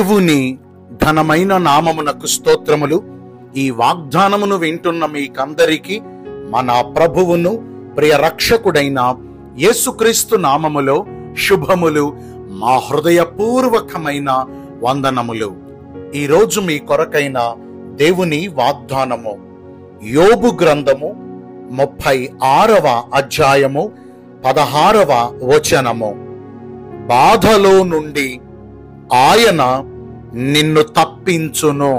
దేవుని ఘనమైన నామమునకు స్తోత్రములు ఈ వాగ్దానమును వింటున్న మీకందరికీ మన ప్రభువును ప్రియ రక్షకుడైన యేసుక్రీస్తు నామములో శుభములు మా హృదయపూర్వకమైన వందనములు ఈరోజు మీ కొరకైన దేవుని వాగ్దానము యోబు గ్రంథము ముప్పై ఆరవ అధ్యాయము పదహారవ వచనము బాధలో నుండి ఆయన నిన్ను తప్పించును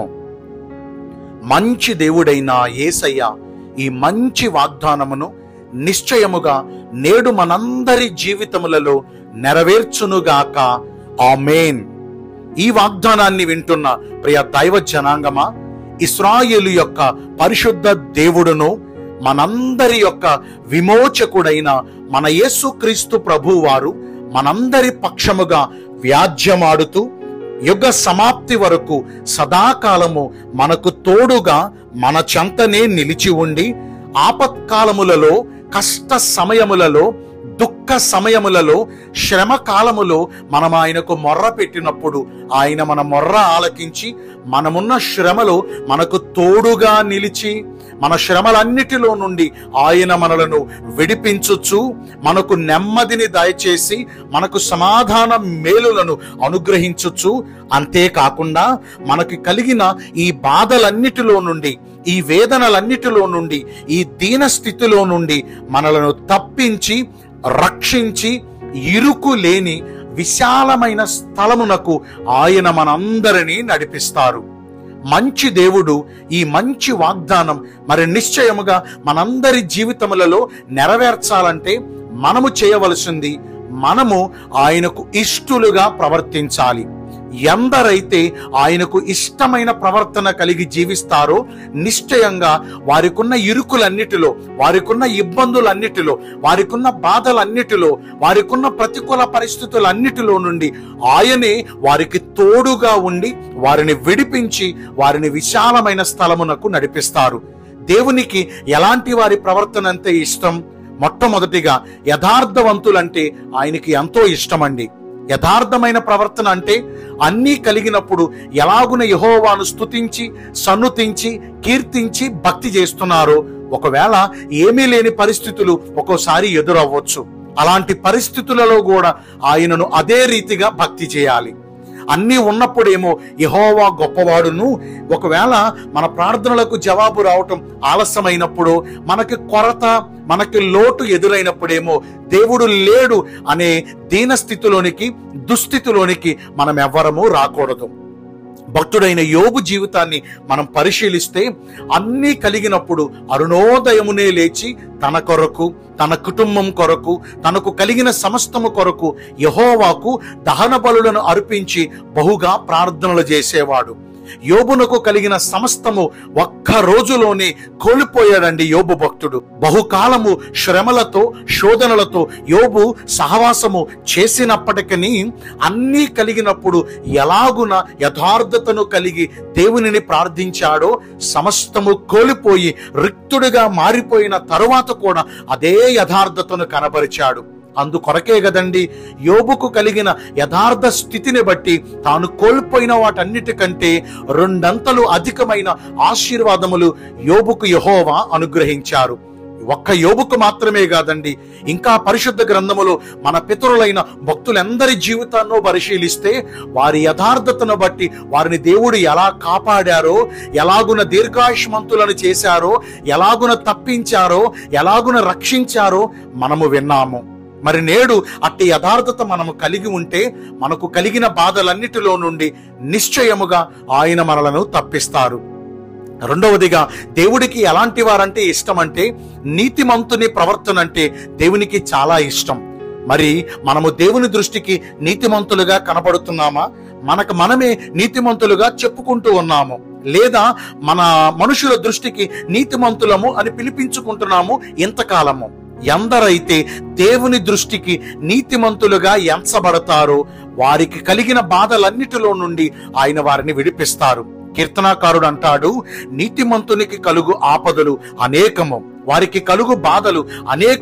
మంచి దేవుడైన యేసయ్య ఈ మంచి వాగ్దానమును నిశ్చయముగా నేడు మనందరి జీవితములలో నెరవేర్చునుగాక ఆమేన్ ఈ వాగ్దానాన్ని వింటున్న ప్రియ దైవ జనాంగమా ఇస్రాయేలు యొక్క పరిశుద్ధ దేవుడును మనందరి యొక్క విమోచకుడైన మన యేసుక్రీస్తు ప్రభువారు మనందరి పక్షముగా వ్యాజ్యమాడుతూ యుగ సమాప్తి వరకు సదాకాలము మనకు తోడుగా మన చెంతనే నిలిచి ఉండి ఆపత్కాలములలో కష్ట సమయములలో దుఃఖ సమయములలో శ్రమ కాలములో మనం ఆయనకు మొర్ర పెట్టినప్పుడు ఆయన మన మొర్ర ఆలకించి మనమున్న శ్రమలో మనకు తోడుగా నిలిచి మన శ్రమలన్నిటిలో నుండి ఆయన మనలను విడిపించుచు మనకు నెమ్మదిని దయచేసి మనకు సమాధాన మేలులను అనుగ్రహించుచు అంతేకాకుండా మనకి కలిగిన ఈ బాధలన్నిటిలో నుండి ఈ వేదనలన్నిటిలో నుండి ఈ దీన స్థితిలో నుండి మనలను తప్పించి రక్షించి ఇరుకు లేని విశాలమైన స్థలమునకు ఆయన మనందరినీ నడిపిస్తారు మంచి దేవుడు ఈ మంచి వాగ్దానం మరి నిశ్చయముగా మనందరి జీవితములలో నెరవేర్చాలంటే మనము చేయవలసింది మనము ఆయనకు ఇష్టలుగా ప్రవర్తించాలి ఎందరైతే ఆయనకు ఇష్టమైన ప్రవర్తన కలిగి జీవిస్తారో నిశ్చయంగా వారికున్న ఇరుకులన్నిటిలో వారికున్న ఇబ్బందులన్నిటిలో వారికున్న బాధలన్నిటిలో వారికున్న ప్రతికూల పరిస్థితులన్నిటిలో నుండి ఆయనే వారికి తోడుగా ఉండి వారిని విడిపించి వారిని విశాలమైన స్థలమునకు నడిపిస్తారు దేవునికి ఎలాంటి వారి ప్రవర్తన అంటే ఇష్టం మొట్టమొదటిగా యథార్థవంతులంటే ఆయనకి ఎంతో ఇష్టమండి యథార్థమైన ప్రవర్తన అంటే అన్నీ కలిగినప్పుడు ఎలాగున యహోవాను స్తుతించి సన్నుతించి కీర్తించి భక్తి చేస్తున్నారో ఒకవేళ ఏమీ లేని పరిస్థితులు ఒక్కోసారి ఎదురవ్వచ్చు అలాంటి పరిస్థితులలో కూడా ఆయనను అదే రీతిగా భక్తి చేయాలి అన్నీ ఉన్నప్పుడేమో యహోవా గొప్పవాడును ఒకవేళ మన ప్రార్థనలకు జవాబు రావటం ఆలస్యమైనప్పుడు మనకి కొరత మనకి లోటు ఎదురైనప్పుడేమో దేవుడు లేడు అనే దీన స్థితిలోనికి దుస్థితిలోనికి మనం ఎవ్వరము రాకూడదు భక్తుడైన యోగు జీవితాన్ని మనం పరిశీలిస్తే అన్నీ కలిగినప్పుడు అరుణోదయమునే లేచి తన కొరకు తన కుటుంబం కొరకు తనకు కలిగిన సమస్తము కొరకు యహోవాకు దహన బలులను అర్పించి బహుగా ప్రార్థనలు చేసేవాడు యోబునకు కలిగిన సమస్తము ఒక్క రోజులోనే కోల్పోయాడండి యోబు భక్తుడు బహుకాలము శ్రమలతో శోధనలతో యోబు సహవాసము చేసినప్పటికీ అన్నీ కలిగినప్పుడు ఎలాగున యథార్థతను కలిగి దేవునిని ప్రార్థించాడో సమస్తము కోల్పోయి రిక్తుడిగా మారిపోయిన తరువాత కూడా అదే యథార్థతను కనబరిచాడు అందుకొరకే గదండి యోబుకు కలిగిన యథార్థ స్థితిని బట్టి తాను కోల్పోయిన వాటన్నిటికంటే రెండంతలు అధికమైన ఆశీర్వాదములు యోబుకు యహోవా అనుగ్రహించారు ఒక్క యోబుకు మాత్రమే కాదండి ఇంకా పరిశుద్ధ గ్రంథములో మన పితరులైన భక్తులందరి జీవితాన్నో పరిశీలిస్తే వారి యథార్థతను బట్టి వారిని దేవుడు ఎలా కాపాడారో ఎలాగున దీర్ఘాయుష్మంతులను చేశారో ఎలాగున తప్పించారో ఎలాగున రక్షించారో మనము విన్నాము మరి నేడు అట్టి యథార్థత మనము కలిగి ఉంటే మనకు కలిగిన బాధలన్నిటిలో నుండి నిశ్చయముగా ఆయన మనలను తప్పిస్తారు రెండవదిగా దేవుడికి ఎలాంటి వారంటే ఇష్టం అంటే నీతిమంతుని ప్రవర్తన అంటే దేవునికి చాలా ఇష్టం మరి మనము దేవుని దృష్టికి నీతిమంతులుగా కనపడుతున్నామా మనకు మనమే నీతిమంతులుగా చెప్పుకుంటూ ఉన్నాము లేదా మన మనుషుల దృష్టికి నీతిమంతులము అని పిలిపించుకుంటున్నాము ఇంతకాలము ఎందరైతే దేవుని దృష్టికి నీతిమంతులుగా ఎంచబడతారో వారికి కలిగిన బాధలన్నిటిలో నుండి ఆయన వారిని విడిపిస్తారు కీర్తనాకారుడు అంటాడు నీతిమంతునికి కలుగు ఆపదలు అనేకము వారికి కలుగు బాధలు అనేకము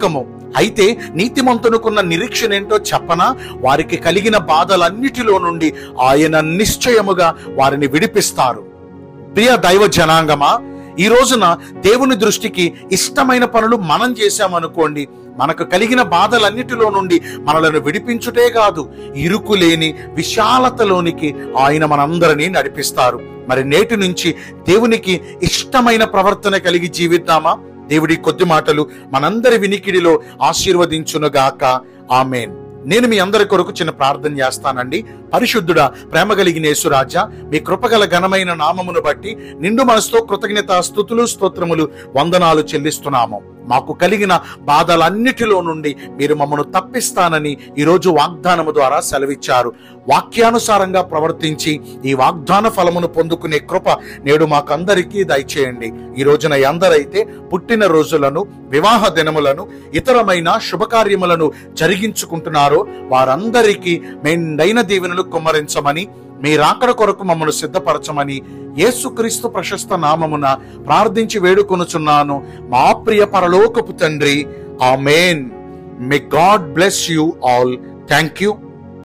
అయితే నీతిమంతునుకున్న నిరీక్షణ ఏంటో చెప్పనా వారికి కలిగిన బాధలన్నిటిలో నుండి ఆయన నిశ్చయముగా వారిని విడిపిస్తారు ప్రియ దైవ జనాంగమా ఈ రోజున దేవుని దృష్టికి ఇష్టమైన పనులు మనం చేశామనుకోండి మనకు కలిగిన బాధలన్నిటిలో నుండి మనలను విడిపించుటే కాదు ఇరుకు లేని విశాలతలోనికి ఆయన మనందరినీ నడిపిస్తారు మరి నేటి నుంచి దేవునికి ఇష్టమైన ప్రవర్తన కలిగి జీవిద్దామా దేవుడి కొద్ది మాటలు మనందరి వినికిడిలో ఆశీర్వదించునుగాక ఆమెన్ నేను మీ అందరి కొరకు చిన్న ప్రార్థన చేస్తానండి పరిశుద్ధుడా ప్రేమ కలిగిన యేసురాజా మీ కృపగల ఘనమైన నామమును బట్టి నిండు మనసుతో కృతజ్ఞత స్థుతులు స్తోత్రములు వందనాలు చెల్లిస్తున్నాము మాకు కలిగిన బాధలన్నిటిలో నుండి మీరు మమ్మను తప్పిస్తానని ఈరోజు వాగ్దానము ద్వారా సెలవిచ్చారు వాక్యానుసారంగా ప్రవర్తించి ఈ వాగ్దాన ఫలమును పొందుకునే కృప నేడు మాకందరికీ దయచేయండి ఈ రోజున ఎందరైతే పుట్టిన రోజులను వివాహ దినములను ఇతరమైన శుభకార్యములను జరిగించుకుంటున్నారో వారందరికీ మెండైన దీవెనలు కుమ్మరించమని మీ రాకడ కొరకు మమ్మను సిద్ధపరచమని యేసుక్రీస్తు ప్రశస్త నామమున ప్రార్థించి వేడుకొనుచున్నాను మా ప్రియ పరలోకపు తండ్రి amen may God bless you all thank you